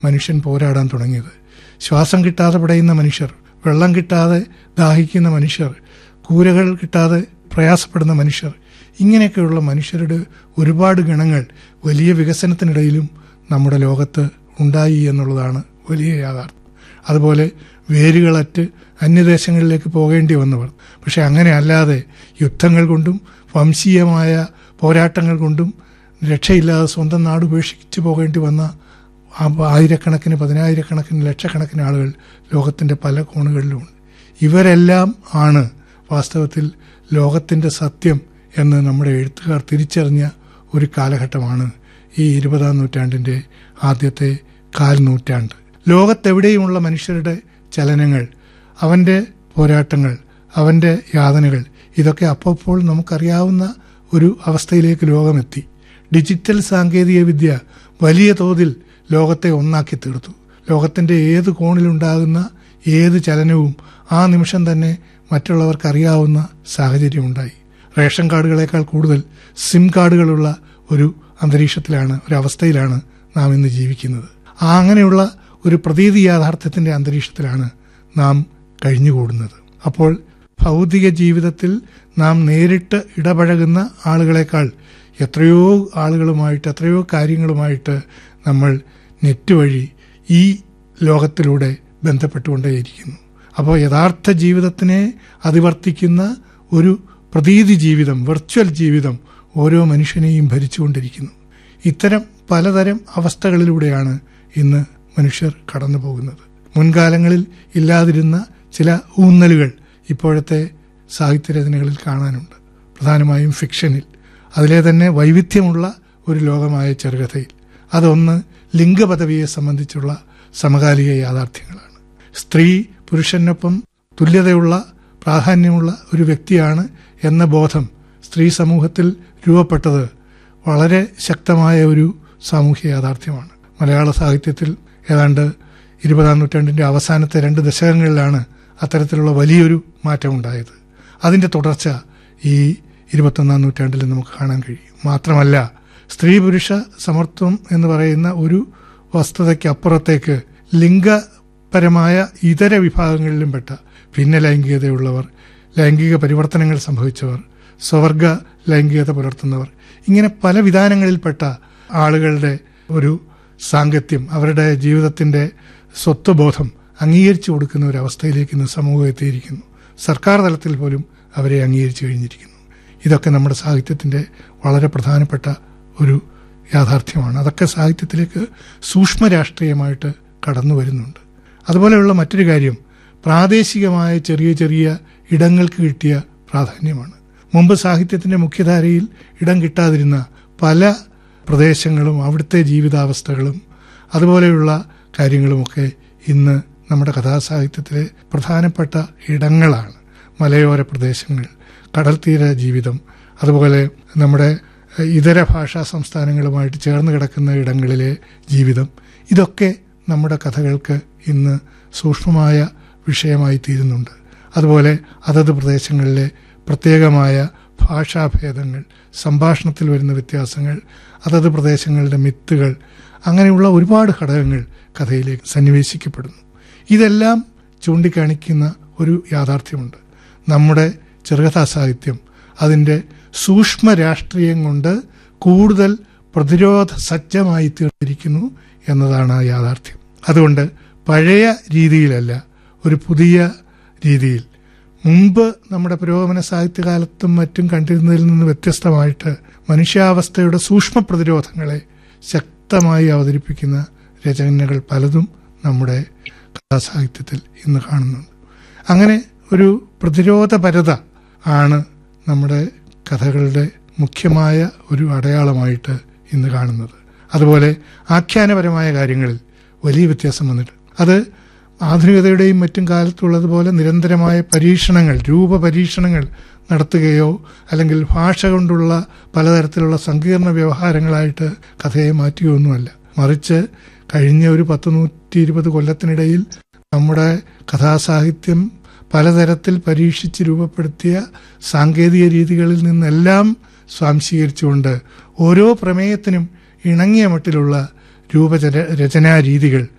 മനുഷ്യൻ പോരാടാൻ തുടങ്ങിയത് ശ്വാസം കിട്ടാതെ പിടയുന്ന മനുഷ്യർ വെള്ളം കിട്ടാതെ ദാഹിക്കുന്ന മനുഷ്യർ കൂരകൾ കിട്ടാതെ പ്രയാസപ്പെടുന്ന മനുഷ്യർ ഇങ്ങനെയൊക്കെയുള്ള മനുഷ്യരുടെ ഒരുപാട് ഗണങ്ങൾ വലിയ വികസനത്തിനിടയിലും നമ്മുടെ ലോകത്ത് ഉണ്ടായി എന്നുള്ളതാണ് വലിയ യാഥാർത്ഥ്യം അതുപോലെ വേരുകളറ്റ് അന്യദേശങ്ങളിലേക്ക് പോകേണ്ടി വന്നവർ പക്ഷെ അങ്ങനെ അല്ലാതെ യുദ്ധങ്ങൾ കൊണ്ടും വംശീയമായ പോരാട്ടങ്ങൾ കൊണ്ടും രക്ഷയില്ലാതെ സ്വന്തം നാട് ഉപേക്ഷിച്ചു പോകേണ്ടി വന്ന ആ ആയിരക്കണക്കിന് പതിനായിരക്കണക്കിന് ലക്ഷക്കണക്കിന് ആളുകൾ ലോകത്തിന്റെ പല കോണുകളിലുമുണ്ട് ഇവരെല്ലാം ആണ് വാസ്തവത്തിൽ ലോകത്തിന്റെ സത്യം എന്ന് നമ്മുടെ എഴുത്തുകാർ തിരിച്ചറിഞ്ഞ ഒരു കാലഘട്ടമാണ് ഈ ഇരുപതാം നൂറ്റാണ്ടിന്റെ ആദ്യത്തെ കാൽ നൂറ്റാണ്ട് ലോകത്തെവിടെയുമുള്ള മനുഷ്യരുടെ ചലനങ്ങൾ അവന്റെ പോരാട്ടങ്ങൾ അവന്റെ യാതനകൾ ഇതൊക്കെ അപ്പോൾ നമുക്കറിയാവുന്ന ഒരു അവസ്ഥയിലേക്ക് ലോകമെത്തി ഡിജിറ്റൽ സാങ്കേതിക വിദ്യ വലിയ തോതിൽ ലോകത്തെ ഒന്നാക്കി തീർത്തു ലോകത്തിന്റെ ഏത് കോണിലുണ്ടാകുന്ന ഏത് ചലനവും ആ നിമിഷം തന്നെ മറ്റുള്ളവർക്ക് അറിയാവുന്ന സാഹചര്യമുണ്ടായി റേഷൻ കാർഡുകളേക്കാൾ കൂടുതൽ സിം കാർഡുകളുള്ള ഒരു അന്തരീക്ഷത്തിലാണ് ഒരു അവസ്ഥയിലാണ് നാം ഇന്ന് ജീവിക്കുന്നത് ആ അങ്ങനെയുള്ള ഒരു പ്രതീതി യാഥാർത്ഥ്യത്തിന്റെ അന്തരീക്ഷത്തിലാണ് നാം കഴിഞ്ഞുകൂടുന്നത് അപ്പോൾ ഭൗതിക ജീവിതത്തിൽ നാം നേരിട്ട് ഇടപഴകുന്ന ആളുകളെക്കാൾ എത്രയോ ആളുകളുമായിട്ട് എത്രയോ കാര്യങ്ങളുമായിട്ട് നമ്മൾ നെറ്റ് വഴി ഈ ലോകത്തിലൂടെ ബന്ധപ്പെട്ടുകൊണ്ടേയിരിക്കുന്നു അപ്പോൾ യഥാർത്ഥ ജീവിതത്തിനെ അതിവർത്തിക്കുന്ന ഒരു പ്രതീതി ജീവിതം വെർച്വൽ ജീവിതം ഓരോ മനുഷ്യനെയും ഭരിച്ചുകൊണ്ടിരിക്കുന്നു ഇത്തരം പലതരം അവസ്ഥകളിലൂടെയാണ് ഇന്ന് മനുഷ്യർ കടന്നു പോകുന്നത് മുൻകാലങ്ങളിൽ ഇല്ലാതിരുന്ന ചില ഊന്നലുകൾ ഇപ്പോഴത്തെ സാഹിത്യരചനകളിൽ കാണാനുണ്ട് പ്രധാനമായും ഫിക്ഷനിൽ അതിലെ തന്നെ വൈവിധ്യമുള്ള ഒരു ലോകമായ ചെറുകഥയിൽ അതൊന്ന് ലിംഗപദവിയെ സംബന്ധിച്ചുള്ള സമകാലിക യാഥാർത്ഥ്യങ്ങളാണ് സ്ത്രീ പുരുഷനൊപ്പം തുല്യതയുള്ള പ്രാധാന്യമുള്ള ഒരു വ്യക്തിയാണ് എന്ന ബോധം സ്ത്രീ സമൂഹത്തിൽ രൂപപ്പെട്ടത് വളരെ ശക്തമായ ഒരു സാമൂഹ്യ യാഥാർത്ഥ്യമാണ് മലയാള സാഹിത്യത്തിൽ ഏതാണ്ട് ഇരുപതാം നൂറ്റാണ്ടിന്റെ അവസാനത്തെ രണ്ട് ദശകങ്ങളിലാണ് അത്തരത്തിലുള്ള വലിയൊരു മാറ്റമുണ്ടായത് അതിന്റെ തുടർച്ച ഈ ഇരുപത്തൊന്നാം നൂറ്റാണ്ടിൽ നമുക്ക് കാണാൻ കഴിയും മാത്രമല്ല സ്ത്രീ പുരുഷ സമത്വം എന്ന് പറയുന്ന ഒരു വസ്തുതയ്ക്കപ്പുറത്തേക്ക് ലിംഗപരമായ ഇതര വിഭാഗങ്ങളിലും പെട്ട ഭിന്ന ലൈംഗികതയുള്ളവർ ലൈംഗിക പരിവർത്തനങ്ങൾ സംഭവിച്ചവർ സ്വവർഗ ലൈംഗികത പുലർത്തുന്നവർ ഇങ്ങനെ പല വിധാനങ്ങളിൽപ്പെട്ട ആളുകളുടെ ഒരു സാങ്കത്യം അവരുടെ ജീവിതത്തിന്റെ സ്വത്വബോധം അംഗീകരിച്ചു കൊടുക്കുന്ന ഒരു അവസ്ഥയിലേക്ക് ഇന്ന് സമൂഹം എത്തിയിരിക്കുന്നു സർക്കാർ തലത്തിൽ പോലും അവരെ അംഗീകരിച്ചു കഴിഞ്ഞിരിക്കുന്നു ഇതൊക്കെ നമ്മുടെ സാഹിത്യത്തിന്റെ വളരെ പ്രധാനപ്പെട്ട ഒരു യാഥാർത്ഥ്യമാണ് അതൊക്കെ സാഹിത്യത്തിലേക്ക് സൂക്ഷ്മ രാഷ്ട്രീയമായിട്ട് കടന്നു വരുന്നുണ്ട് അതുപോലെയുള്ള മറ്റൊരു കാര്യം പ്രാദേശികമായ ചെറിയ ചെറിയ ഇടങ്ങൾക്ക് കിട്ടിയ പ്രാധാന്യമാണ് മുമ്പ് സാഹിത്യത്തിന്റെ മുഖ്യധാരയിൽ ഇടം കിട്ടാതിരുന്ന പല പ്രദേശങ്ങളും അവിടുത്തെ ജീവിതാവസ്ഥകളും അതുപോലെയുള്ള കാര്യങ്ങളുമൊക്കെ ഇന്ന് നമ്മുടെ കഥാസാഹിത്യത്തിലെ പ്രധാനപ്പെട്ട ഇടങ്ങളാണ് മലയോര പ്രദേശങ്ങൾ കടൽത്തീര ജീവിതം അതുപോലെ നമ്മുടെ ഇതര ഭാഷാ സംസ്ഥാനങ്ങളുമായിട്ട് ചേർന്ന് കിടക്കുന്ന ഇടങ്ങളിലെ ജീവിതം ഇതൊക്കെ നമ്മുടെ കഥകൾക്ക് ഇന്ന് സൂക്ഷ്മമായ വിഷയമായി തീരുന്നുണ്ട് അതുപോലെ അതത് പ്രദേശങ്ങളിലെ പ്രത്യേകമായ ഭാഷാഭേദങ്ങൾ സംഭാഷണത്തിൽ വരുന്ന വ്യത്യാസങ്ങൾ അതത് പ്രദേശങ്ങളുടെ മിത്തുകൾ അങ്ങനെയുള്ള ഒരുപാട് ഘടകങ്ങൾ കഥയിലേക്ക് സന്നിവേശിക്കപ്പെടുന്നു ഇതെല്ലാം ചൂണ്ടിക്കാണിക്കുന്ന ഒരു യാഥാർത്ഥ്യമുണ്ട് നമ്മുടെ ചെറുകഥാ സാഹിത്യം അതിൻ്റെ സൂക്ഷ്മ രാഷ്ട്രീയം കൊണ്ട് കൂടുതൽ പ്രതിരോധ സജ്ജമായി തീർന്നിരിക്കുന്നു എന്നതാണ് ആ യാഥാർത്ഥ്യം അതുകൊണ്ട് പഴയ രീതിയിലല്ല ഒരു പുതിയ രീതിയിൽ മുമ്പ് നമ്മുടെ പുരോഗമന സാഹിത്യകാലത്തും മറ്റും കണ്ടിരുന്നതിൽ നിന്ന് വ്യത്യസ്തമായിട്ട് മനുഷ്യാവസ്ഥയുടെ സൂക്ഷ്മ പ്രതിരോധങ്ങളെ ശക്തമായി അവതരിപ്പിക്കുന്ന രചനകൾ പലതും നമ്മുടെ കഥാസാഹിത്യത്തിൽ ഇന്ന് കാണുന്നുണ്ട് അങ്ങനെ ഒരു പ്രതിരോധപരത ആണ് നമ്മുടെ കഥകളുടെ മുഖ്യമായ ഒരു അടയാളമായിട്ട് ഇന്ന് കാണുന്നത് അതുപോലെ ആഖ്യാനപരമായ കാര്യങ്ങളിൽ വലിയ വ്യത്യാസം വന്നിട്ട് അത് ആധുനികതയുടെയും മറ്റും കാലത്തുള്ളതുപോലെ നിരന്തരമായ പരീക്ഷണങ്ങൾ രൂപപരീക്ഷണങ്ങൾ നടത്തുകയോ അല്ലെങ്കിൽ ഭാഷ കൊണ്ടുള്ള പലതരത്തിലുള്ള സങ്കീർണ വ്യവഹാരങ്ങളായിട്ട് കഥയെ മാറ്റുകയോ ഒന്നുമല്ല മറിച്ച് കഴിഞ്ഞ ഒരു പത്ത് നൂറ്റി ഇരുപത് കൊല്ലത്തിനിടയിൽ നമ്മുടെ കഥാസാഹിത്യം പലതരത്തിൽ പരീക്ഷിച്ച് രൂപപ്പെടുത്തിയ സാങ്കേതിക രീതികളിൽ നിന്നെല്ലാം സ്വാംശീകരിച്ചുകൊണ്ട് ഓരോ പ്രമേയത്തിനും ഇണങ്ങിയ മട്ടിലുള്ള രൂപരചനാ രീതികൾ